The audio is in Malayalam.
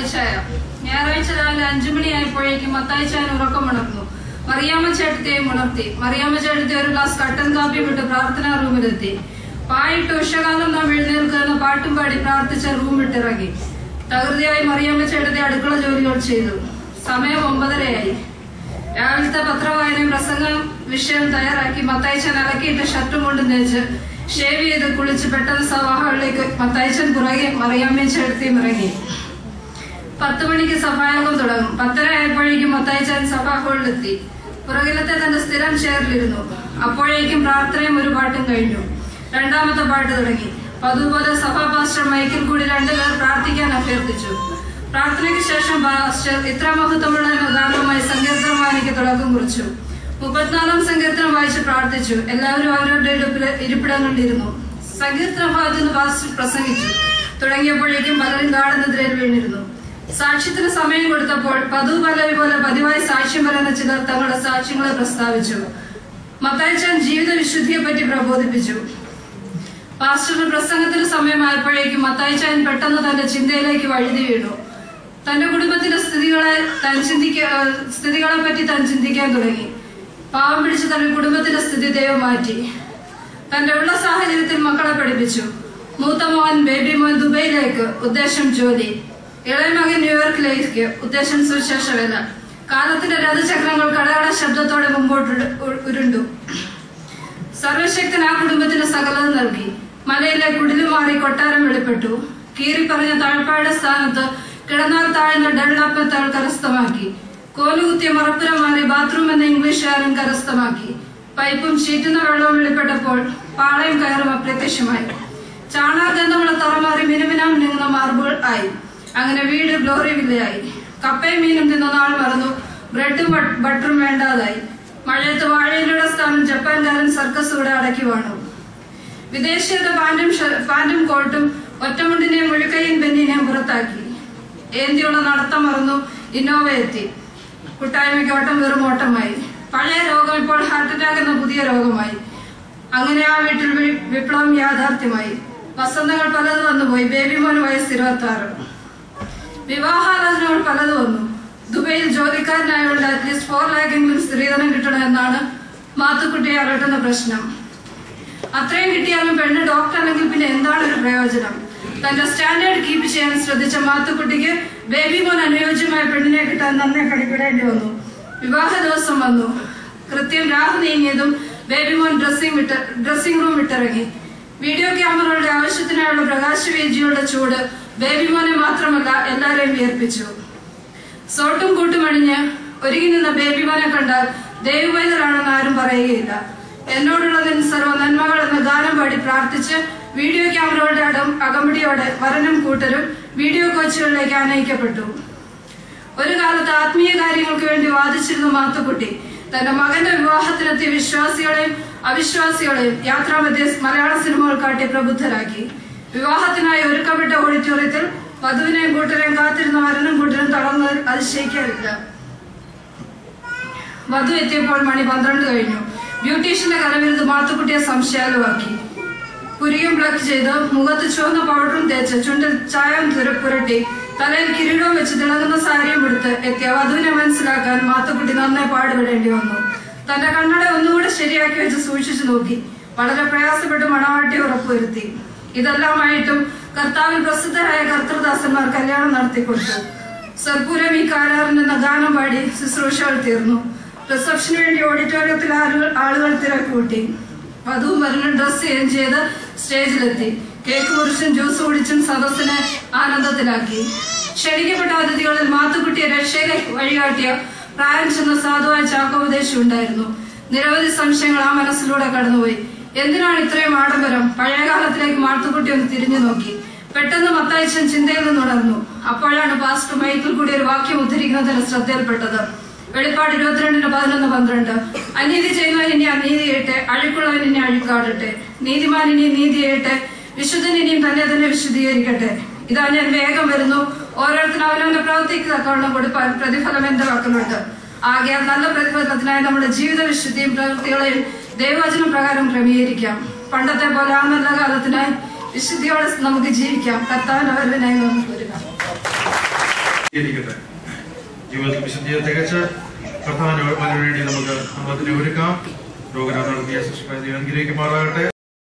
മത്തായിച്ചായ ഞായറാഴ്ച രാവിലെ അഞ്ചു മണിയായപ്പോഴേക്കും മത്തായിച്ചായൻ ഉറക്കമുണർന്നു മറിയാമ്മ ചേട്ടത്തെയും ഉണർത്തി മറിയാമ്മ ചേട്ടത്തെ ഒരു ഗ്ലാസ് കട്ടൻ കാപ്പി വിട്ട് പ്രാർത്ഥനാ റൂമിലെത്തി പായിട്ട് ഉഷകാലം നാം എഴുന്നേൽക്കുന്ന പാട്ടും പാടി പ്രാർത്ഥിച്ച റൂം വിട്ടിറങ്ങി തകൃതിയായി മറിയാമ്മ ചേട്ടത്തെ അടുക്കള ജോലികൾ ചെയ്തു സമയം ഒമ്പതരയായി രാവിലത്തെ പത്രവായനയും പ്രസംഗം വിഷയം തയ്യാറാക്കി മത്തായിച്ചൻ അലക്കിയിട്ട് ഷർട്ടും കൊണ്ട് തേച്ച് ഷേവ് ചെയ്ത് കുളിച്ച് പെട്ടെന്ന് സഭാഹളിലേക്ക് മത്തായിച്ചൻ പുറകെ മറിയാമ്മയും ചേട്ടത്തിയും ഇറങ്ങി പത്ത് മണിക്ക് സഭായോഗം തുടങ്ങും പത്തര ആയപ്പോഴേക്കും മത്തായിച്ചാൻ സഭാ ഹാളിലെത്തി പുറകിലത്തെ തന്റെ സ്ഥിരം ചെയറിലിരുന്നു അപ്പോഴേക്കും പ്രാർത്ഥനയും ഒരു പാട്ടും കഴിഞ്ഞു രണ്ടാമത്തെ പാട്ട് തുടങ്ങി പതുപോലെ സഭാ പാസ്റ്റർ മൈക്കിൽ കൂടി രണ്ടുപേർ പ്രാർത്ഥിക്കാൻ അഭ്യർത്ഥിച്ചു പ്രാർത്ഥനയ്ക്ക് ശേഷം പാസ്റ്റർ ഇത്ര മഹത്വമുള്ള ഗാനവുമായി സങ്കീർത്തനവാനിക്ക് തുടക്കം കുറിച്ചു മുപ്പത്തിനാലാം സങ്കീർത്തനം വായിച്ച് പ്രാർത്ഥിച്ചു എല്ലാവരും അവരവരുടെ ഇരിപ്പിട- ഇരിപ്പിടങ്ങളിലിരുന്നു സങ്കീർത്തന ഭാഗത്ത് നിന്ന് പാസ്റ്റർ പ്രസംഗിച്ചു തുടങ്ങിയപ്പോഴേക്കും പലരും ഗാഠനിദ്രയിൽ വീണിരുന്നു സാക്ഷ്യത്തിന് സമയം കൊടുത്തപ്പോൾ പതിവ് പലരി പോലെ പതിവായി സാക്ഷ്യം പറയുന്ന ചിലർ തങ്ങളുടെ സാക്ഷ്യങ്ങളെ പ്രസ്താവിച്ചു മത്തായിച്ചാൻ ജീവിത വിശുദ്ധിയെ പറ്റി പ്രബോധിപ്പിച്ചു പാസ്റ്ററുടെ പ്രസംഗത്തിന് സമയമായപ്പോഴേക്കും മത്തായിച്ചാൻ പെട്ടെന്ന് തന്റെ ചിന്തയിലേക്ക് വഴുതി വീണു തന്റെ കുടുംബത്തിന്റെ സ്ഥിതികളെ താൻ ചിന്തിക്ക ഏഹ് സ്ഥിതികളെ പറ്റി താൻ ചിന്തിക്കാൻ തുടങ്ങി പാവം പിടിച്ച് തന്റെ കുടുംബത്തിന്റെ സ്ഥിതി ദൈവം മാറ്റി തന്റെ ഉള്ള സാഹചര്യത്തിൽ മക്കളെ പഠിപ്പിച്ചു മൂത്ത മോൻ ബേബി മോൻ ദുബൈയിലേക്ക് ഉദ്ദേശം ജോലി ഇളയ മകൻ ന്യൂയോർക്കിലേക്ക് ഉദ്ദേശം സുവിശേഷ വേല കാലത്തിന്റെ രഥചക്രങ്ങൾ കടകട ശബ്ദത്തോടെ മുമ്പോട്ട് ഉരു- ഉരുണ്ടു സർവശക്തൻ ആ കുടുംബത്തിന് സകലത് നൽകി മലയിലെ കുടിലുമാറി കൊട്ടാരം വെളിപ്പെട്ടു കീറി പറഞ്ഞ താഴ്പായുടെ സ്ഥാനത്ത് കിടന്നാൽ താഴ്ന്ന ഡെള്ളപ്പത്തൾ കരസ്ഥമാക്കി കോലുകുത്തിയ മറപ്പുരം മാറി ബാത്റൂം എന്ന ഇംഗ്ലീഷുകാരൻ കരസ്ഥമാക്കി പൈപ്പും ചീറ്റുന്ന വെള്ളവും വെളിപ്പെട്ടപ്പോൾ പാളയം കയറും അപ്രത്യക്ഷമായി ചാണാഗന്ധമുള്ള തറമാറി മിനുമിനാം നീങ്ങുന്ന മാർബിൾ ആയി അങ്ങനെ വീട് ഗ്ലോറി വില്ലയായി കപ്പയും മീനും തിന്ന നാൾ മറന്നു ബ്രെഡും ബട്ട്- ബട്ടറും വേണ്ടാതായി മഴയത്ത് വാഴയിലൂടെ സ്ഥാനം ജപ്പാൻകാരൻ സർക്കസ് കൂടെ അടക്കി വാണു വിദേശീയത പാന്റും ഷ- പാന്റും കോട്ടും ഒറ്റമുണ്ടിനെയും മുഴുക്കയും പെന്നിനെയും പുറത്താക്കി ഏന്തിയുള്ള നടത്തം മറന്നു ഇന്നോവ എത്തി കൂട്ടായ്മയ്ക്ക് ഓട്ടം വെറും ഓട്ടമായി പഴയ രോഗം ഇപ്പോൾ ഹാർട്ട് അറ്റാക്ക് എന്ന പുതിയ രോഗമായി അങ്ങനെ ആ വീട്ടിൽ വി- വിപ്ലവം യാഥാർത്ഥ്യമായി വസന്തങ്ങൾ പലത് വന്നുപോയി ബേബി മോന് വയസ്സ് ഇരുപത്തി ആറ് വിവാഹാലോചനകൾ പലത് വന്നു ദുബൈയിൽ ജോലിക്കാരനായതുകൊണ്ട് അറ്റ്ലീസ്റ്റ് ഫോർ ലാഖെങ്കിലും സ്ത്രീധനം കിട്ടണമെന്നാണ് മാത്തുക്കുട്ടിയെ അലട്ടുന്ന പ്രശ്നം അത്രയും കിട്ടിയാലും പെണ്ണ് ഡോക്ടർ അല്ലെങ്കിൽ പിന്നെ എന്താണ് ഒരു പ്രയോജനം തന്റെ സ്റ്റാൻഡേർഡ് കീപ്പ് ചെയ്യാൻ ശ്രദ്ധിച്ച മാത്തുക്കുട്ടിക്ക് ബേബി മോൻ അനുയോജ്യമായ പെണ്ണിനെ കിട്ടാൻ നന്നെ കടിപ്പിടേണ്ടി വന്നു വിവാഹ ദിവസം വന്നു കൃത്യം രാഹു നീങ്ങിയതും ബേബി മോൻ ഡ്രസ്സിംഗ് വിട്ട് ഡ്രസ്സിംഗ് റൂം വിട്ടിറങ്ങി വീഡിയോ ക്യാമറകളുടെ ആവശ്യത്തിനായുള്ള പ്രകാശവേജിയുടെ ചൂട് ബേബി മോനെ മാത്രമല്ല എല്ലാവരെയും വിയർപ്പിച്ചു സോട്ടും കൂട്ടുമണിഞ്ഞ് ഒരുങ്ങി നിന്ന ബേബിമാനെ കണ്ടാൽ ദൈവവൈദ്യരാണെന്ന് ആരും പറയുകയില്ല എന്നോടുള്ളതിൻ സർവ്വ നന്മകൾ എന്ന ഗാനം പാടി പ്രാർത്ഥിച്ച് വീഡിയോ ക്യാമറകളുടെ അടം അകമ്പടിയോടെ വരനും കൂട്ടരും വീഡിയോ കോച്ചുകളിലേക്ക് ആനയിക്കപ്പെട്ടു ഒരു കാലത്ത് ആത്മീയ കാര്യങ്ങൾക്ക് വേണ്ടി വാദിച്ചിരുന്ന മാത്തുക്കുട്ടി തന്റെ മകന്റെ വിവാഹത്തിനെത്തിയ വിശ്വാസികളെയും അവിശ്വാസികളെയും യാത്രാമധ്യ മലയാള സിനിമകൾ കാട്ടി പ്രബുദ്ധരാക്കി വിവാഹത്തിനായി ഒരുക്കപ്പെട്ട ഓഡിറ്റോറിയത്തിൽ വധുവിനെയും കൂട്ടരെയും കാത്തിരുന്ന വരനും കൂട്ടരും തളർന്നതിൽ അതിശയിക്കാറില്ല വധു എത്തിയപ്പോൾ മണി പന്ത്രണ്ട് കഴിഞ്ഞു ബ്യൂട്ടീഷ്യന്റെ കരവിരുത് മാത്തുക്കുട്ടിയെ സംശയാലുവാക്കി പുരിയും പ്ലക്ക് ചെയ്ത് മുഖത്ത് ചുവന്ന പൗഡറും തേച്ച് ചുണ്ടിൽ ചായം തുര- പുരട്ടി തലയിൽ കിരീടവും വെച്ച് തിളങ്ങുന്ന സാരിയും എടുത്ത് എത്തിയ വധുവിനെ മനസ്സിലാക്കാൻ മാത്തുക്കുട്ടി നന്നായി പാടുപെടേണ്ടി വന്നു തന്റെ കണ്ണട ഒന്നുകൂടെ ശരിയാക്കി വെച്ച് സൂക്ഷിച്ചു നോക്കി വളരെ പ്രയാസപ്പെട്ട് മണവാട്ടി ഉറപ്പുവരുത്തി ഇതെല്ലാമായിട്ടും കർത്താവിൽ പ്രസിദ്ധരായ കർത്തൃദാസന്മാർ കല്യാണം നടത്തിക്കൊടുത്തു സർപ്പൂരം ഈ കാരാറിൽ നിന്ന് ഗാനം പാടി ശുശ്രൂഷകൾ തീർന്നു റിസപ്ഷന് വേണ്ടി ഓഡിറ്റോറിയത്തിൽ ആളുകൾ ആളുകൾ തിരക്കൂട്ടി വധുവും വരനും ഡ്രസ് ചേഞ്ച് ചെയ്ത് സ്റ്റേജിലെത്തി കേക്ക് മുറിച്ചും ജ്യൂസ് കുടിച്ചും സദസ്സിനെ ആനന്ദത്തിലാക്കി ക്ഷണിക്കപ്പെട്ട അതിഥികളിൽ മാത്തുക്കുട്ടിയെ രക്ഷയിലേക്ക് വഴികാട്ടിയ പ്രായം ചെന്ന സാധുവായ ചാക്കോപദേശം ഉണ്ടായിരുന്നു നിരവധി സംശയങ്ങൾ ആ മനസ്സിലൂടെ കടന്നുപോയി എന്തിനാണ് ഇത്രയും ആഡംബരം പഴയ കാലത്തിലേക്ക് മാത്തുക്കുട്ടി ഒന്ന് തിരിഞ്ഞു നോക്കി പെട്ടെന്ന് മത്തായിച്ചൻ ചിന്തയിൽ നിന്നുണർന്നു അപ്പോഴാണ് പാസ്റ്റർ മൈക്കിൽ കൂടി ഒരു വാക്യം ഉദ്ധരിക്കുന്നതിന് ശ്രദ്ധയിൽപ്പെട്ടത് വെളിപ്പാട് ഇരുപത്തിരണ്ടിന് പതിനൊന്ന് പന്ത്രണ്ട് അനീതി ചെയ്യുന്നവൻ ഇനി അനീതി ചെയ്യട്ടെ അഴുക്കുള്ളവൻ ഇനി അഴുക്കാടട്ടെ നീതിമാൻ ഇനി നീതി ചെയ്യട്ടെ വിശുദ്ധൻ ഇനിയും തന്നെ തന്നെ വിശുദ്ധീകരിക്കട്ടെ ഇതാ ഞാൻ വേഗം വരുന്നു ഓരോരുത്തരും അവനവന്റെ പ്രവൃത്തിക്ക് തക്കവണ്ണം കൊടുപ്പാൻ പ്രതിഫലം എന്റെ പക്കലുണ്ട് ആകയാൽ നല്ല പ്രതിഫലത്തിനായി നമ്മുടെ ജീവിത വിശുദ്ധിയും പ്രവൃത്തികളെയും ദൈവവചനം പ്രകാരം ക്രമീകരിക്കാം പണ്ടത്തെ പോലെ ആ നല്ല കാലത്തിനായി വിശുദ്ധിയോടെ നമുക്ക് ജീവിക്കാം കർത്താവിന്റെ വരവിനായി നമുക്ക് ഒരുങ്ങാം ഇരിക്കട്ടെ ജീവിതത്തിൽ വിശുദ്ധിയെ തികച്ച് കർത്താവിന് വരാൻ വേണ്ടി നമുക്ക് നമ്മളതിനെ ഒരുക്കാം രോഗനം നടത്തിയ ശിശുക്കളെ അനുഗ്രഹിക്കുമാറാകട്ടെ